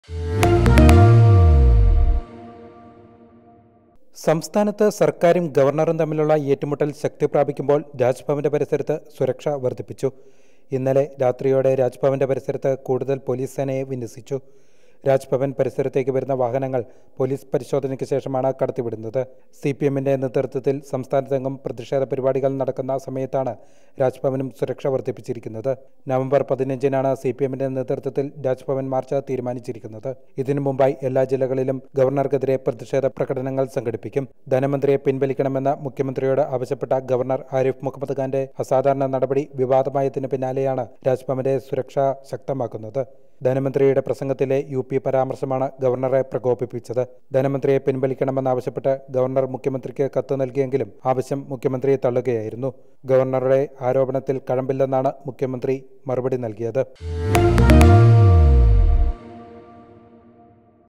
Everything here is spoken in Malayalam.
സംസ്ഥാനത്ത് സർക്കാരും ഗവർണറും തമ്മിലുള്ള ഏറ്റുമുട്ടൽ ശക്തി പ്രാപിക്കുമ്പോൾ രാജ്ഭവന്റെ പരിസരത്ത് സുരക്ഷ വർദ്ധിപ്പിച്ചു ഇന്നലെ രാത്രിയോടെ രാജ്ഭവന്റെ പരിസരത്ത് കൂടുതൽ പോലീസ് സേനയെ വിന്യസിച്ചു രാജ്ഭവൻ പരിസരത്തേക്ക് വരുന്ന വാഹനങ്ങൾ പോലീസ് പരിശോധനയ്ക്ക് ശേഷമാണ് കടത്തിവിടുന്നത് സി പി എമ്മിന്റെ നേതൃത്വത്തിൽ സംസ്ഥാനത്തെങ്ങും പ്രതിഷേധ പരിപാടികൾ നടക്കുന്ന സമയത്താണ് രാജ്ഭവനും സുരക്ഷ വർദ്ധിപ്പിച്ചിരിക്കുന്നത് നവംബർ പതിനഞ്ചിനാണ് സി പി എമ്മിന്റെ നേതൃത്വത്തിൽ രാജ്ഭവൻ മാർച്ച് തീരുമാനിച്ചിരിക്കുന്നത് ഇതിനു മുമ്പായി എല്ലാ ജില്ലകളിലും ഗവർണർക്കെതിരെ പ്രതിഷേധ പ്രകടനങ്ങൾ സംഘടിപ്പിക്കും ധനമന്ത്രിയെ പിൻവലിക്കണമെന്ന് മുഖ്യമന്ത്രിയോട് ആവശ്യപ്പെട്ട ഗവർണർ ആരിഫ് മുഹമ്മദ് ഖാന്റെ അസാധാരണ നടപടി വിവാദമായതിനു പിന്നാലെയാണ് രാജ്ഭവന്റെ സുരക്ഷ ശക്തമാക്കുന്നത് ധനമന്ത്രിയുടെ പ്രസംഗത്തിലെ യു പി പരാമർശമാണ് ഗവർണറെ പ്രകോപിപ്പിച്ചത് ധനമന്ത്രിയെ പിൻവലിക്കണമെന്നാവശ്യപ്പെട്ട് ഗവർണർ മുഖ്യമന്ത്രിക്ക് കത്ത് നൽകിയെങ്കിലും ആവശ്യം മുഖ്യമന്ത്രി തള്ളുകയായിരുന്നു ഗവർണറുടെ ആരോപണത്തിൽ കഴമ്പില്ലെന്നാണ് മുഖ്യമന്ത്രി മറുപടി നൽകിയത്